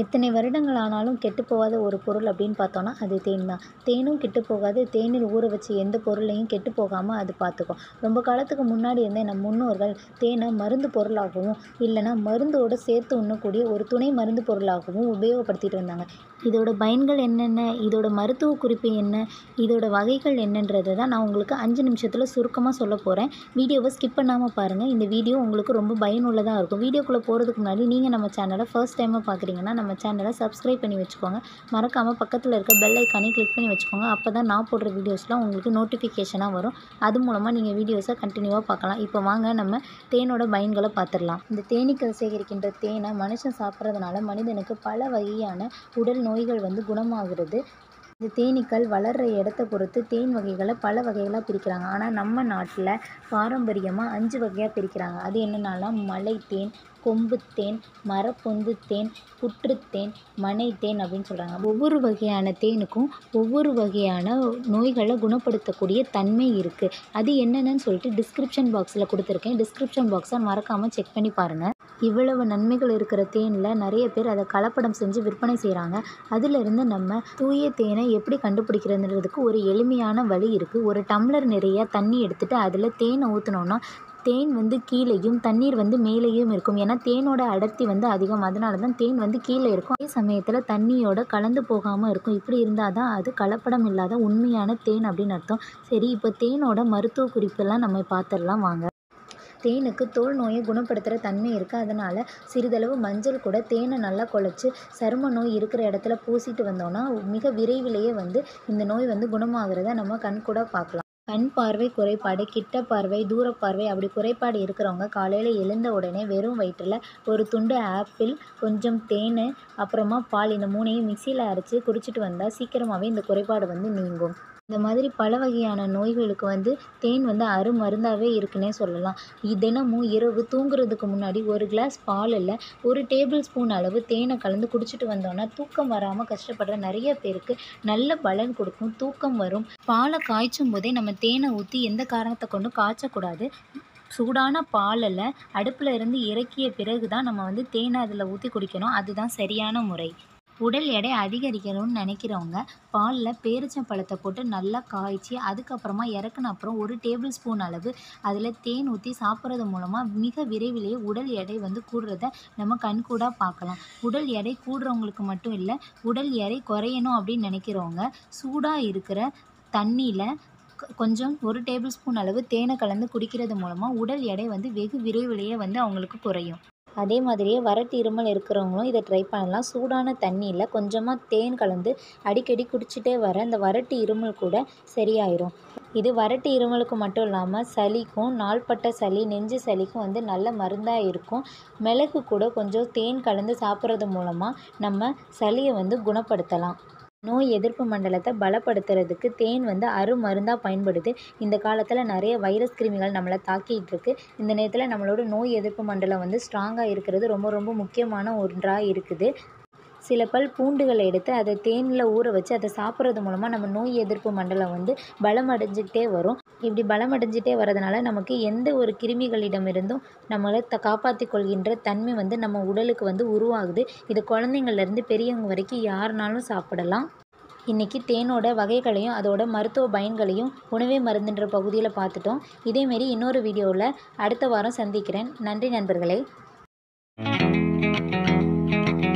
எத்தனை வருடங்கள் ஆனாலும் கெட்டு போகாத ஒரு பொருள் அப்படின்னு பார்த்தோன்னா அது தேன் தான் தேனும் கெட்டு போகாது தேனில் ஊற வச்ச எந்த பொருளையும் கெட்டு போகாமல் அது பார்த்துக்கும் ரொம்ப காலத்துக்கு முன்னாடி இருந்தே நம் முன்னோர்கள் தேனை மருந்து பொருளாகவும் இல்லைன்னா மருந்தோடு சேர்த்து உண்ணக்கூடிய ஒரு துணை மருந்து பொருளாகவும் உபயோகப்படுத்திட்டு வந்தாங்க இதோட பயன்கள் என்னென்ன இதோட மருத்துவ குறிப்பு என்ன இதோட வகைகள் என்னன்றதை தான் நான் உங்களுக்கு அஞ்சு நிமிஷத்தில் சுருக்கமாக சொல்ல போகிறேன் வீடியோவை ஸ்கிப் பண்ணாமல் பாருங்கள் இந்த வீடியோ உங்களுக்கு ரொம்ப பயனுள்ளதாக இருக்கும் வீடியோக்குள்ளே போகிறதுக்கு முன்னாடி நீங்கள் நம்ம சேனலை ஃபர்ஸ்ட் டைமாக பார்க்குறீங்கன்னா நம்ம சேனலை சப்ஸ்கிரைப் பண்ணி வச்சுக்கோங்க மறக்காமல் பக்கத்தில் இருக்க பெல் ஐக்கானையும் கிளிக் பண்ணி வச்சுக்கோங்க அப்போ தான் நான் போடுற வீடியோஸ்லாம் உங்களுக்கு நோட்டிஃபிகேஷனாக வரும் அது மூலமாக நீங்கள் வீடியோஸை கண்டினியூவாக பார்க்கலாம் இப்போ வாங்க நம்ம தேனோட பயன்களை பார்த்துடலாம் இந்த தேனீக்கள் சேகரிக்கின்ற தேனை மனுஷன் சாப்பிட்றதுனால மனிதனுக்கு பல வகையான உடல் நோய்கள் வந்து குணமாகிறது இந்த தேனீக்கள் வளர்கிற இடத்த பொறுத்து தேன் வகைகளை பல வகைகளாக பிரிக்கிறாங்க ஆனால் நம்ம நாட்டில் பாரம்பரியமாக அஞ்சு வகையாக பிரிக்கிறாங்க அது என்னென்னலாம் மலை தேன் கொம்பு தேன் மரப்பொந்து தேன் புற்றுத்தேன் மனை தேன் அப்படின்னு சொல்கிறாங்க ஒவ்வொரு வகையான தேனுக்கும் ஒவ்வொரு வகையான நோய்களை குணப்படுத்தக்கூடிய தன்மை இருக்குது அது என்னென்னு சொல்லிட்டு டிஸ்கிரிப்ஷன் பாக்ஸில் கொடுத்துருக்கேன் டிஸ்கிரிப்ஷன் பாக்ஸை மறக்காமல் செக் பண்ணி பாருங்கள் இவ்வளவு நன்மைகள் இருக்கிற தேனில் நிறைய பேர் அதை கலப்படம் செஞ்சு விற்பனை செய்கிறாங்க அதிலிருந்து நம்ம தூய தேனை எப்படி கண்டுபிடிக்கிறதுன்றதுக்கு ஒரு எளிமையான வழி இருக்குது ஒரு டம்ளர் நிறைய தண்ணி எடுத்துகிட்டு அதில் தேனை ஊற்றினோன்னா தேன் வந்து கீழேயும் தண்ணீர் வந்து மேலேயும் இருக்கும் ஏன்னா தேனோட அடர்த்தி வந்து அதிகம் அதனால தான் தேன் வந்து கீழே இருக்கும் அதே சமயத்தில் தண்ணியோட கலந்து போகாமல் இருக்கும் இப்படி இருந்தால் தான் அது கலப்படம் இல்லாத உண்மையான தேன் அப்படின்னு அர்த்தம் சரி இப்போ தேனோட மருத்துவ குறிப்பெல்லாம் நம்ம பார்த்துடலாம் வாங்க தேனுக்கு தோல் நோயை குணப்படுத்துகிற தன்மை இருக்குது அதனால் சிறிதளவு மஞ்சள் கூட தேனை நல்லா குழச்சி சரும நோய் இருக்கிற இடத்துல பூசிட்டு வந்தோன்னா மிக விரைவிலேயே வந்து இந்த நோய் வந்து குணமாகிறத நம்ம கண் கூட பார்க்கலாம் கண் பார்வை குறைபாடு கிட்ட பார்வை தூர பார்வை அப்படி குறைபாடு இருக்கிறவங்க காலையில் எழுந்த உடனே வெறும் வயிற்றில் ஒரு துண்டு ஆப்பிள் கொஞ்சம் தேன் அப்புறமா பால் இந்த மூணையும் மிக்சியில் அரைச்சி குடிச்சிட்டு வந்தால் சீக்கிரமாகவே இந்த குறைபாடு வந்து நீங்கும் இந்த மாதிரி பல வகையான நோய்களுக்கு வந்து தேன் வந்து அருமருந்தாகவே இருக்குன்னே சொல்லலாம் தினமும் இரவு தூங்குறதுக்கு முன்னாடி ஒரு கிளாஸ் பாலில் ஒரு டேபிள் ஸ்பூன் அளவு தேனை கலந்து குடிச்சிட்டு வந்தோன்னா தூக்கம் வராமல் கஷ்டப்படுற நிறைய பேருக்கு நல்ல பலன் கொடுக்கும் தூக்கம் வரும் பாலை காய்ச்சும் போதே நம்ம தேனை ஊற்றி எந்த காரணத்தை கொண்டும் காய்ச்சக்கூடாது சூடான பாலில் அடுப்பில் இருந்து இறக்கிய பிறகு தான் நம்ம வந்து தேனை அதில் ஊற்றி குடிக்கணும் அதுதான் சரியான முறை உடல் எடை அதிகரிக்கணும்னு நினைக்கிறவங்க பாலில் பேரிச்சம்பழத்தை போட்டு நல்லா காய்ச்சி அதுக்கப்புறமா இறக்குன அப்புறம் ஒரு டேபிள் ஸ்பூன் அளவு அதில் தேன் ஊற்றி சாப்பிட்றது மூலமாக மிக விரைவிலேயே உடல் எடை வந்து கூடுறத நம்ம கண்கூடாக பார்க்கலாம் உடல் எடை கூடுறவங்களுக்கு மட்டும் இல்லை உடல் எடை குறையணும் அப்படின்னு நினைக்கிறவங்க சூடாக இருக்கிற தண்ணியில் கொஞ்சம் ஒரு டேபிள் ஸ்பூன் அளவு தேனை கலந்து குடிக்கிறது மூலமாக உடல் எடை வந்து வெகு விரைவிலேயே வந்து அவங்களுக்கு குறையும் அதே மாதிரியே வறட்டு இருமல் இருக்கிறவங்களும் இதை ட்ரை பண்ணலாம் சூடான தண்ணியில் கொஞ்சமாக தேன் கலந்து அடிக்கடி குடிச்சிட்டே வர இந்த வறட்டு இருமல் கூட சரியாயிரும் இது வறட்டு இருமலுக்கு மட்டும் இல்லாமல் சளிக்கும் நாள்பட்ட சளி நெஞ்சு சளிக்கும் வந்து நல்ல மருந்தாக இருக்கும் மிளகு கூட கொஞ்சம் தேன் கலந்து சாப்பிட்றது மூலமாக நம்ம சளியை வந்து குணப்படுத்தலாம் நோய் எதிர்ப்பு மண்டலத்தை பலப்படுத்துறதுக்கு தேன் வந்து அருமருந்தாக பயன்படுது இந்த காலத்தில் நிறைய வைரஸ் கிருமிகள் நம்மளை தாக்கிட்டு இருக்கு இந்த நேரத்தில் நம்மளோட நோய் எதிர்ப்பு மண்டலம் வந்து ஸ்ட்ராங்காக இருக்கிறது ரொம்ப ரொம்ப முக்கியமான ஒன்றாக இருக்குது சில பல் பூண்டுகளை எடுத்து அதை தேனில் ஊற வச்சு அதை சாப்பிட்றது மூலமாக நம்ம நோய் எதிர்ப்பு மண்டலம் வந்து பலமடைஞ்சிக்கிட்டே வரும் இப்படி பலமடைஞ்சிட்டே வரதுனால நமக்கு எந்த ஒரு கிருமிகளிடமிருந்தும் நம்மளை த காப்பாற்றி கொள்கின்ற தன்மை வந்து நம்ம உடலுக்கு வந்து உருவாகுது இது குழந்தைங்கள்லேருந்து பெரியவங்க வரைக்கும் யாருனாலும் சாப்பிடலாம் இன்றைக்கி தேனோட வகைகளையும் அதோட மருத்துவ பயன்களையும் உணவே மருந்துன்ற பகுதியில் பார்த்துட்டோம் இதேமாரி இன்னொரு வீடியோவில் அடுத்த வாரம் சந்திக்கிறேன் நன்றி நண்பர்களே